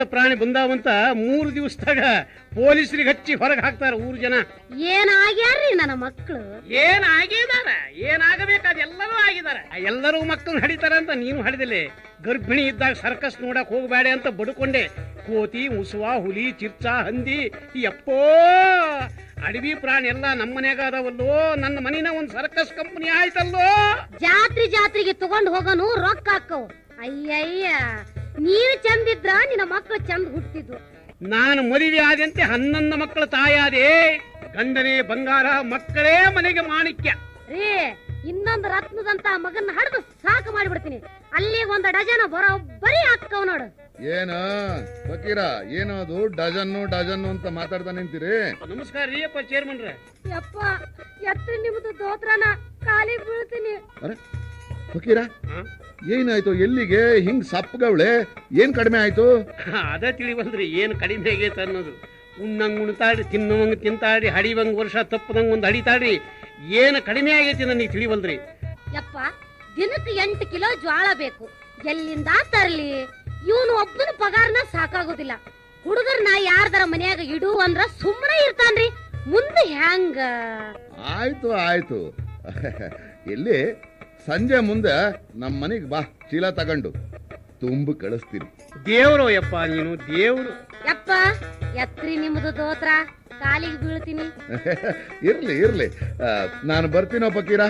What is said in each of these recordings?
ಪ್ರಾಣಿ ಬಂದಾವಂತ ಮೂರು ದಿವಸದಾಗ ಪೊಲೀಸರಿಗೆ ಹಚ್ಚಿ ಹೊರಗೆ ಹಾಕ್ತಾರ ಊರು ಜನ ಏನಾಗ್ಯಾರ್ರಿ ನನ್ನ ಮಕ್ಳು ಏನ್ ಆಗಿದಾರ ಏನಾಗಬೇಕಾದ ಎಲ್ಲರೂ ಆಗಿದಾರ ಎಲ್ಲರೂ ಮಕ್ಕಳು ಹಡಿತಾರ ಅಂತ ನೀನು ಹಡಿದಿಲ್ಲ ಗರ್ಭಿಣಿ ಇದ್ದಾಗ ಸರ್ಕಸ್ ನೋಡಕ್ ಹೋಗಬೇಡ ಅಂತ ಬಡ್ಕೊಂಡೆ ಕೋತಿ ಮುಸುವ ಹುಲಿ ಚಿರ್ಚ ಹಂದಿ ಯಪ್ಪೋ ಅಡವಿ ಪ್ರಾಣಿ ಎಲ್ಲ ನಮ್ಮ ಮನ್ಯಾಗ ಅದಾವಲ್ಲೋ ನನ್ನ ಮನಿನ ಒಂದ್ ಸರ್ಕಸ್ ಕಂಪನಿ ಆಯ್ತಲ್ಲೋ ಜಾತ್ರೆ ಜಾತ್ರೆಗೆ ತಗೊಂಡ್ ಹೋಗೋನು ರೊಕ್ಕ ಹಾಕವು ಅಯ್ಯಯ್ಯ ನೀನು ಚಂದಿದ್ರ ನಿನ್ನ ಮಕ್ಳು ಚಂದ ಹುಟ್ಟಿದ್ವು ನಾನು ಮದುವೆ ಆದಂತೆ ಹನ್ನೊಂದು ಮಕ್ಕಳ ತಾಯಾದೆ ಗಂಡನೇ ಬಂಗಾರ ಮಕ್ಕಳೇ ಮನೆಗೆ ಮಾಣಿಕ್ಯ ರೀ ಇನ್ನೊಂದು ರತ್ನದಂತ ಮಗನ್ನ ಹಡ್ದು ಸಾಕು ಮಾಡಿಬಿಡ್ತೀನಿ ಅಲ್ಲಿ ಒಂದ್ ಡಜನ್ ಬರೋಬ್ಬರಿ ಹಾಕವ್ ನೋಡು ಏನ ಫಕೀರ ಏನೋ ಅದು ಡಜನ್ನು ಡಜನ್ನು ಅಂತ ಮಾತಾಡ್ತಾ ನಿಂತೀರಿ ನಮಸ್ಕಾರ ರೀ ಅಪ್ಪ ಚೇರ್ಮನ್ರ ಯಪ್ಪ ಎತ್ತು ನಿಮ್ದು ದೋತ್ರನ ಕಾಲಿ ಬೀಳ್ತೀನಿ ಅರೆ ಫಕೀರ ಏನಾಯ್ತು ಎಲ್ಲಿಗೆ ಹಿಂಗ್ ಸಪ್ಪಗವಳೆ ಏನ್ ಕಡಿಮೆ ಆಯ್ತು ಅದ ತಿಳಿವಲ್ರಿ ಏನ್ ಕಡಿಮೆ ಆಗೈತೆ ಅನ್ನೋದು ಉಣ್ಣಂಗ್ ಉಣ್ತಾಡಿ ತಿನ್ನುವಂಗ್ ತಿಂತಾಡಿ ಹಡಿವಂಗ್ ವರ್ಷ ತಪ್ಪದಂಗ್ ಒಂದ್ ಹಡಿತಾಡಿ ಏನ್ ಕಡಿಮೆ ಆಗೈತಿ ನನಗೆ ತಿಳಿವಲ್ರಿ ಯಪ್ಪ ದಿನಕ್ಕೆ ಎಂಟು ಕಿಲೋ ಜ್ವಾಳ ಬೇಕು ಎಲ್ಲಿಂದ ತರ್ಲಿ ಇವನು ಒಬ್ಬನ ಪಗಾರನ ಸಾಕಾಗೋದಿಲ್ಲ ಹುಡುಗರ್ನ ಯಾರ್ದಾರ ಮನ್ಯಾಗ ಇಡು ಅಂದ್ರ ಸುಮ್ಮನೆ ಇರ್ತಾನ್ರಿ ಮುಂದೆ ಹ್ಯಾಂಗ ಆಯ್ತು ಆಯ್ತು ಎಲ್ಲಿ ಸಂಜೆ ಮುಂದೆ ನಮ್ಮ ಮನೆಗೆ ಬಾ ಚೀಲ ತಗೊಂಡು ತುಂಬ ಕಳಿಸ್ತೀನಿ ದೇವ್ರು ಯಪ್ಪ ನೀನು ದೇವ್ರು ಯಪ್ಪ ಎತ್ರಿ ನಿಮ್ದು ದೋತ್ರ ಕಾಲಿಗೆ ಬೀಳ್ತೀನಿ ಇರ್ಲಿ ಇರ್ಲಿ ಆ, ನಾನು ಬರ್ತೀನೋ ಫಕೀರ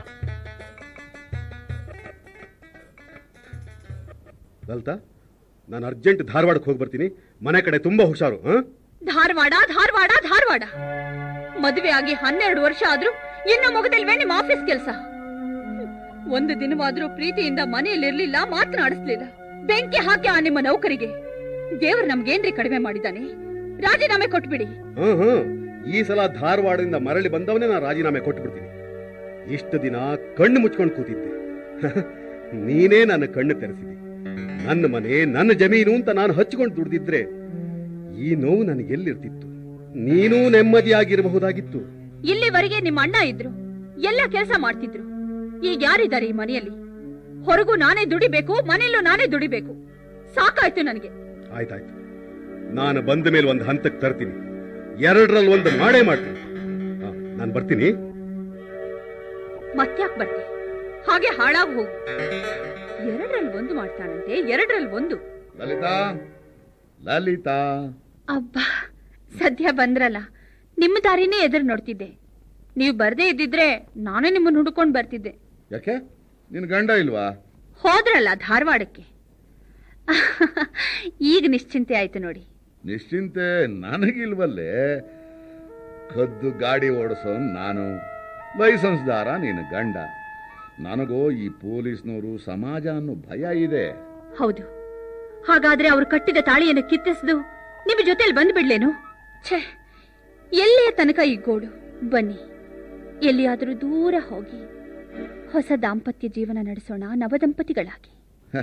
ಲಲಿತಾ ನಾನು ಅರ್ಜೆಂಟ್ ಧಾರವಾಡಕ್ಕೆ ಹೋಗಿ ಬರ್ತೀನಿ ಮನೆ ಕಡೆ ತುಂಬಾ ಹುಷಾರು ಹಾ ಧಾರವಾಡ ಧಾರವಾಡ ಧಾರವಾಡ ಮದುವೆ ಆಗಿ ಹನ್ನೆರಡು ವರ್ಷ ಆದ್ರೂ ಇನ್ನು ಮುಗದಿಲ್ವೇ ನಿಮ್ಮ ಆಫೀಸ್ ಕೆಲಸ ಒಂದು ದಿನವಾದ್ರೂ ಪ್ರೀತಿಯಿಂದ ಮನೆಯಲ್ಲಿರ್ಲಿಲ್ಲ ಮಾತನಾಡಿಸ್ಲಿಲ್ಲ ಬೆಂಕಿ ಹಾಕಿ ಆ ನಿಮ್ಮ ನೌಕರಿಗೆ ದೇವ್ರು ನಮ್ಗೇನ್ರಿ ಕಡಿಮೆ ಮಾಡಿದ್ದಾನೆ ರಾಜೀನಾಮೆ ಕೊಟ್ಬಿಡಿ ಹ್ಮ್ ಹ್ಮ್ ಈ ಸಲ ಧಾರವಾಡದಿಂದ ಮರಳಿ ಬಂದವನೇ ನಾನು ರಾಜೀನಾಮೆ ಕೊಟ್ಬಿಡ್ತೀನಿ ಇಷ್ಟು ದಿನ ಕಣ್ಣು ಮುಚ್ಕೊಂಡು ಕೂತಿದ್ದೆ ನೀನೇ ನನ್ನ ಕಣ್ಣು ತೆರೆಸಿದೆ ನನ್ನ ಮನೆ ನನ್ನ ಜಮೀನು ಅಂತ ನಾನು ಹಚ್ಕೊಂಡು ದುಡ್ದಿದ್ರೆ ಈ ನೋವು ನನಗೆ ಎಲ್ಲಿರ್ತಿತ್ತು ನೀನೂ ನೆಮ್ಮದಿಯಾಗಿರಬಹುದಾಗಿತ್ತು ಇಲ್ಲಿವರೆಗೆ ನಿಮ್ಮ ಅಣ್ಣ ಇದ್ರು ಎಲ್ಲ ಕೆಲಸ ಮಾಡ್ತಿದ್ರು ಈಗ ಯಾರಿದ್ದಾರೆ ಈ ಮನೆಯಲ್ಲಿ ಹೊರಗೂ ನಾನೇ ದುಡಿಬೇಕು ಮನೆಯಲ್ಲೂ ನಾನೇ ದುಡಿಬೇಕು ಸಾಕಾಯ್ತು ನನಗೆ ಆಯ್ತಾಯ್ತು ನಾನು ಬಂದ ಮೇಲೆ ಒಂದು ಹಂತಕ್ಕೆ ತರ್ತೀನಿ ಎರಡರಲ್ಲಿ ಒಂದು ಮಾಡೇ ಮಾಡ್ತೀನಿ ನಾನು ಬರ್ತೀನಿ ಮತ್ತ್ಯಾಕ್ ಬರ್ತಿ ಹಾಗೆ ಹಾಳಾಗ್ ಹೋಗು ಎರಡರಲ್ಲಿ ಒಂದು ಮಾಡ್ತಾನಂತೆ ಎರಡರಲ್ಲಿ ಒಂದು ಲಲಿತಾ ಲಲಿತಾ ಅಬ್ಬಾ ಸದ್ಯ ಬಂದ್ರಲ್ಲ ನಿಮ್ಮ ದಾರಿನೇ ಎದುರು ನೋಡ್ತಿದ್ದೆ ನೀವು ಬರ್ದೇ ಇದ್ದಿದ್ರೆ ನಾನೇ ನಿಮ್ಮನ್ನ ಹುಡ್ಕೊಂಡ್ ಬರ್ತಿದ್ದೆ ಯಾಕೆ ನಿನ್ ಗಂಡ ಇಲ್ವಾ ಹೋದ್ರಲ್ಲ ಧಾರವಾಡಕ್ಕೆ ಈಗ ನಿಶ್ಚಿಂತೆ ಆಯ್ತು ನೋಡಿ ನಿಶ್ಚಿಂತೆ ನನಗಿಲ್ವಲ್ಲೇ ಕದ್ದು ಗಾಡಿ ಓಡಿಸೋ ನಾನು ಲೈಸೆನ್ಸ್ದಾರ ನೀನು ಗಂಡ ನನಗೋ ಈ ಪೊಲೀಸ್ನವರು ಸಮಾಜ ಅನ್ನೋ ಭಯ ಇದೆ ಹೌದು ಹಾಗಾದ್ರೆ ಅವ್ರು ಕಟ್ಟಿದ ತಾಳಿಯನ್ನು ಕಿತ್ತಿಸಿದು ನಿಮ್ಮ ಜೊತೆಲಿ ಬಂದ್ಬಿಡ್ಲೇನು ಛೇ ಎಲ್ಲಿಯ ತನಕ ಈ ಗೋಡು ಬನ್ನಿ ಎಲ್ಲಿಯಾದರೂ ದೂರ ಹೋಗಿ ಹೊಸ ದಾಂಪತ್ಯ ಜೀವನ ನಡೆಸೋಣ ನವದಂಪತಿಗಳಾಗಿ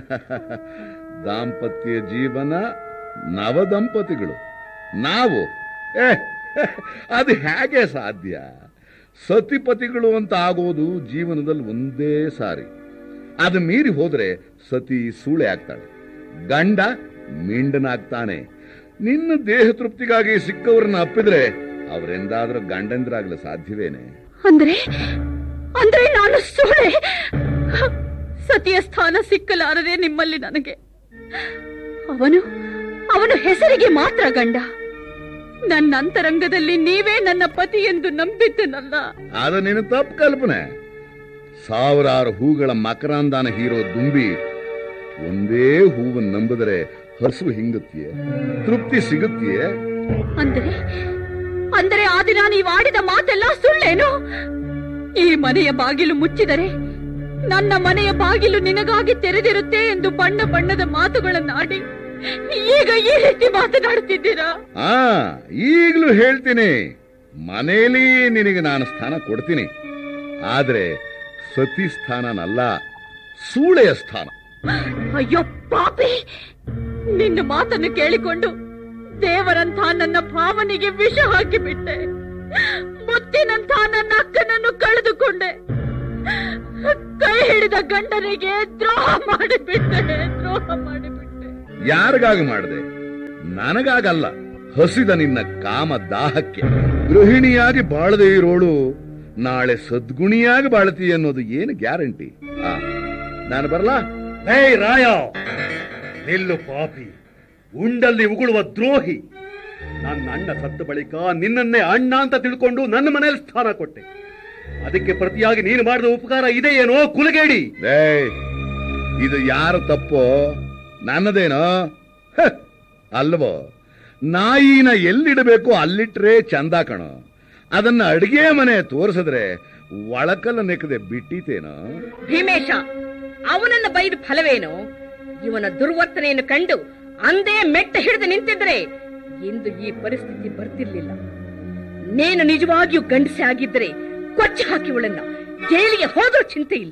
ದಾಂಪತ್ಯ ಜೀವನ ನವದಂಪತಿಗಳು ನಾವು ಏ ಅದು ಹೇಗೆ ಸಾಧ್ಯ ಸತಿಪತಿಗಳು ಅಂತ ಆಗೋದು ಜೀವನದಲ್ಲಿ ಒಂದೇ ಸಾರಿ ಅದು ಮೀರಿ ಹೋದ್ರೆ ಸತಿ ಸೂಳೆ ಆಗ್ತಾಳೆ ಗಂಡ ಮಿಂಡನಾಗ್ತಾನೆ ನಿನ್ನ ದೇಹ ತೃಪ್ತಿಗಾಗಿ ಸಿಕ್ಕವ್ರನ್ನ ಅಪ್ಪಿದ್ರೆ ಅವರೆಂದಾದ್ರೂ ಗಂಡಂದ್ರಾಗ್ಲು ಸಾಧ್ಯವೇನೆ ಅಂದ್ರೆ ಅಂದ್ರೆ ನಾನು ಸೋಳೆ ಸತಿಯ ಸ್ಥಾನ ಸಿಕ್ಕಲಾರದೆ ನಿಮ್ಮಲ್ಲಿ ನನಗೆ ಅವನು ಅವನು ಹೆಸರಿಗೆ ಮಾತ್ರ ಗಂಡ ನನ್ನ ಅಂತರಂಗದಲ್ಲಿ ನೀವೇ ನನ್ನ ಪತಿ ಎಂದು ನಂಬಿದ್ದನಲ್ಲ ಅದು ನಿನ್ನ ತಪ್ಪು ಕಲ್ಪನೆ ಸಾವಿರಾರು ಹೂಗಳ ಮಕರಂದಾನ ಹೀರೋ ದುಂಬಿ ಒಂದೇ ಹೂವನ್ನು ನಂಬಿದರೆ ಹಸು ಹಿಂಗುತ್ತೀಯೆ ತೃಪ್ತಿ ಸಿಗುತ್ತೀಯೆ ಅಂದರೆ ಅಂದರೆ ಆ ದಿನ ನೀವು ಆಡಿದ ಮಾತೆಲ್ಲ ಸುಳ್ಳೇನು ಈ ಮನೆಯ ಬಾಗಿಲು ಮುಚ್ಚಿದರೆ ನನ್ನ ಮನೆಯ ಬಾಗಿಲು ನಿನಗಾಗಿ ತೆರೆದಿರುತ್ತೆ ಎಂದು ಬಣ್ಣ ಬಣ್ಣದ ಮಾತುಗಳನ್ನಾಡಿ ಈಗ ಈ ರೀತಿ ಮಾತನಾಡುತ್ತಿದ್ದೀರಾ ಆ ಈಗಲೂ ಹೇಳ್ತೀನಿ ಮನೆಯಲ್ಲಿ ನಿನಗೆ ನಾನು ಸ್ಥಾನ ಕೊಡ್ತೀನಿ ಆದ್ರೆ ಸತಿ ಸ್ಥಾನನಲ್ಲ ಸೂಳೆಯ ಸ್ಥಾನ ಅಯ್ಯೋ ಪಾಪಿ ನಿನ್ನ ಮಾತನ್ನು ಕೇಳಿಕೊಂಡು ದೇವರಂಥ ನನ್ನ ಭಾವನೆಗೆ ವಿಷ ಹಾಕಿಬಿಟ್ಟೆ ಮುತ್ತಿನಂಥ ನನ್ನ ಅಕ್ಕನನ್ನು ಕಳೆದುಕೊಂಡೆ ಕೈ ಹಿಡಿದ ಗಂಡನಿಗೆ ದ್ರೋಹ ಮಾಡಿಬಿಟ್ಟೆ ದ್ರೋಹ ಮಾಡಿಬಿಟ್ಟೆ ಯಾರಿಗಾಗಿ ಮಾಡಿದೆ ನನಗಾಗಲ್ಲ ಹಸಿದ ನಿನ್ನ ಕಾಮ ದಾಹಕ್ಕೆ ಗೃಹಿಣಿಯಾಗಿ ಬಾಳದೇ ಇರೋಳು ನಾಳೆ ಸದ್ಗುಣಿಯಾಗಿ ಬಾಳ್ತಿ ಅನ್ನೋದು ಏನು ಗ್ಯಾರಂಟಿ ಆ ನಾನು ಬರ್ಲಾ ಹೇ ರಾಯ ನಿಲ್ಲು ಪಾಪಿ ಉಂಡಲ್ಲಿ ಉಗುಳುವ ದ್ರೋಹಿ ನನ್ನ ಅಣ್ಣ ಸತ್ತ ಬಳಿಕ ನಿನ್ನನ್ನೇ ಅಣ್ಣ ಅಂತ ತಿಳ್ಕೊಂಡು ನನ್ನ ಮನೆಯಲ್ಲಿ ಸ್ಥಾನ ಕೊಟ್ಟೆ ಅದಕ್ಕೆ ಪ್ರತಿಯಾಗಿ ನೀನು ಮಾಡಿದ ಉಪಕಾರ ಇದೆ ಏನೋ ಕುಲಗೇಡಿ ಏಯ್ ಇದು ಯಾರ ತಪ್ಪೋ ನನ್ನದೇನೋ ಹ, ಅಲ್ವೋ ನಾಯಿನ ಎಲ್ಲಿಡಬೇಕು ಅಲ್ಲಿಟ್ರೆ ಚಂದ ಕಣೋ ಅದನ್ನ ಅಡಿಗೆ ಮನೆ ತೋರಿಸಿದ್ರೆ ಒಳಕಲ್ಲ ನೆಕ್ಕದೆ ಬಿಟ್ಟಿತೇನೋ ಭೀಮೇಶ ಅವನನ್ನ ಬೈದ ಫಲವೇನು ಇವನ ದುರ್ವರ್ತನೆಯನ್ನು ಕಂಡು ಅಂದೇ ಮೆಟ್ಟ ಹಿಡಿದು ನಿಂತಿದ್ರೆ ಇಂದು ಈ ಪರಿಸ್ಥಿತಿ ಬರ್ತಿರ್ಲಿಲ್ಲ ನೀನು ನಿಜವಾಗಿಯೂ ಗಂಡಸೆ ಆಗಿದ್ದರೆ ಕೊಚ್ಚಿ ಹಾಕಿವಳನ್ನ ಜೈಲಿಗೆ ಹೋದ್ರೂ ಚಿಂತೆ ಇಲ್ಲ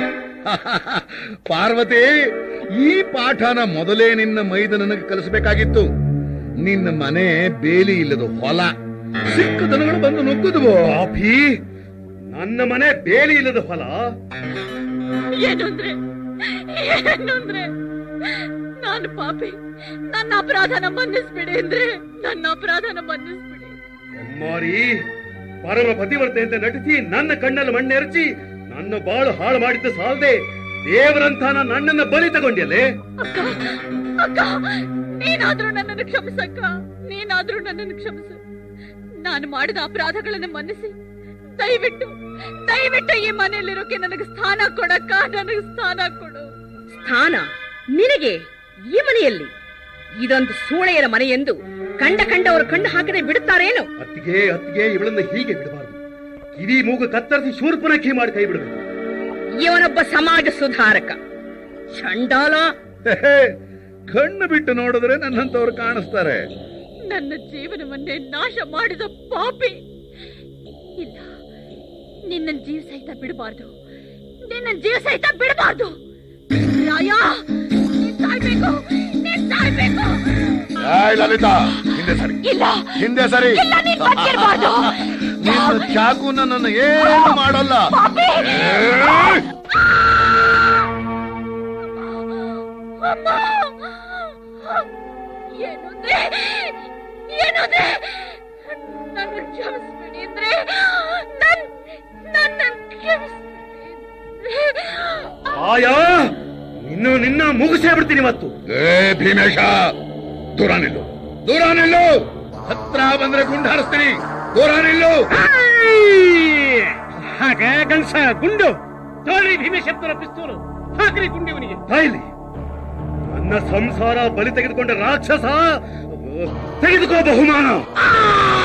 ಪಾರ್ವತಿ ಈ ಪಾಠನ ಮೊದಲೇ ನಿನ್ನ ಮೈದ ನನಗೆ ಕಲಿಸಬೇಕಾಗಿತ್ತು ನಿನ್ನ ಮನೆ ಬೇಲಿ ಇಲ್ಲದ ಹೊಲ ಸಿಕ್ಕ ದನಗಳು ಬಂದು ನುಗ್ಗುದುವೋ ಪಾಪಿ ನನ್ನ ಮನೆ ಬೇಲಿ ಇಲ್ಲದ ಹೊಲ ಏನು ಅಂದ್ರೆ ಏನು ಅಂದ್ರೆ ನಾನು ಪಾಪಿ ನನ್ನ ಅಪರಾಧನ ಮನ್ನಿಸ್ಬಿಡಿ ಅಂದ್ರೆ ನನ್ನ ಅಪರಾಧನ ಮನ್ನಿಸ್ಬಿಡಿ ಅಮ್ಮಾರಿ ಪರಮ ಪತಿವರ್ತೆ ಅಂತ ನಟಿಸಿ ನನ್ನ ಕಣ್ಣಲ್ಲಿ ಮಣ್ಣೆರಚಿ ನನ್ನ ಬಾಳು ಹಾಳು ಮಾಡಿದ್ದು ಸಾಲದೆ ದೇವರಂತ ನನ್ನನ್ನ ಬಲಿ ತಗೊಂಡ್ಯಲ್ಲೇ ಅಕ್ಕ ಅಕ್ಕ ನೀನಾದ್ರೂ ನನ್ನನ್ನು ಕ್ಷಮಿಸಕ್ಕ ನೀನಾದ್ರೂ ನನ್ನನ್ನು ಕ್ಷಮಿಸು ನಾನು ಮಾಡಿದ ಅಪರಾಧಗಳನ್ನು ಮನ್ನಿಸಿ ದಯವಿಟ್ಟು ದಯವಿಟ್ಟು ಈ ಮನೆಯಲ್ಲಿರೋಕೆ ನನಗೆ ಸ್ಥಾನ ಕೊಡಕ್ಕ ನನಗೆ ಸ್ಥಾನ ಕೊಡು ಸ್ಥಾನ ನಿನಗೆ ಈ ಮನೆಯಲ್ಲಿ ಇದೊಂದು ಸೂಳೆಯರ ಮನೆ ಎಂದು ಕಂಡ ಕಂಡವರು ಕಣ್ಣು ಹಾಕದೆ ಬಿಡುತ್ತಾರೇನು ಅತ್ತಿಗೆ ಅತ್ತಿಗೆ ಇವಳನ್ನ ಹೀಗೆ ಬಿಡಬಾರದು ಕಿವಿ ಮೂಗು ಕತ್ತರಿಸಿ ಶೂರ್ಪನಖಿ ಮಾಡಿ ಕೈ ಬಿಡಬೇಕು ಇವನೊಬ್ಬ ಸಮಾಜ ಸುಧಾರಕ ಚಂಡಾಲ ಹೇ, ಕಣ್ಣು ಬಿಟ್ಟು ನೋಡಿದ್ರೆ ನನ್ನಂತವ್ರು ಕಾಣಿಸ್ತಾರೆ ನನ್ನ ಜೀವನವನ್ನೇ ನಾಶ ಮಾಡಿದ ಪಾಪಿ ಇಲ್ಲ ನಿನ್ನ ಜೀವ ಸಹಿತ ಬಿಡಬಾರ್ದು ನಿನ್ನ ಜೀವ ಸಹಿತ ಬಿಡಬಾರ್ದು ರಾಯ ನೀನ್ ಸಾಯ್ಬೇಕು ನೀನ್ ಸಾಯ್ಬೇಕು ಏಯ್ ಲಲಿತಾ ಹಿಂದೆ ಸರಿ ಇಲ್ಲ ಹಿಂದೆ ಸರಿ ಇಲ್ಲ ನೀನ್ ಬದುಕಿರ್ಬಾರ್ದು ನಿನ್ನ ಚಾಕು ನನ್ನನ್ನು ಏನು ಮಾಡಲ್ಲ ಏಯ್! ಅಮ್ಮ ಏನಂದ್ರೆ ಏನಂದ್ರೆ ನನ್ನ ಕ್ಷಮಿಸ್ಬಿಡಿ ಅಂದ್ರೆ ನನ್ ನನ್ನ ಕ್ಷಮಿಸ್ಬಿಡಿ ಅಂದ್ರೆ ಆಯಾ ನಿನ್ನ ನಿನ್ನ ಮುಗಿಸೇ ಬಿಡ್ತೀನಿ ಇವತ್ತು ಏ ಭೀಮೇಶ ದೂರ ನಿಲ್ಲು ದೂರ ನಿಲ್ಲು ಹತ್ರ ಬಂದ್ರೆ ಗುಂಡು ಹಾರಿಸ್ತೀನಿ ದೂರ ನಿಲ್ಲು ಏಯ್! ಹಾಗೆ ಗಂಡ್ಸ ಗುಂಡು ತೋಳಿ ಭೀಮೇಶ್ವರ ಪಿಸ್ತೂಲು ಹಾಕ್ರಿ ಗುಂಡಿವನಿಗೆ ತಾಯಿಲಿ ನನ್ನ ಸಂಸಾರ ಬಲಿ ತೆಗೆದುಕೊಂಡ ರಾಕ್ಷಸ ತೆಗೆದುಕೋ ಬಹುಮಾನ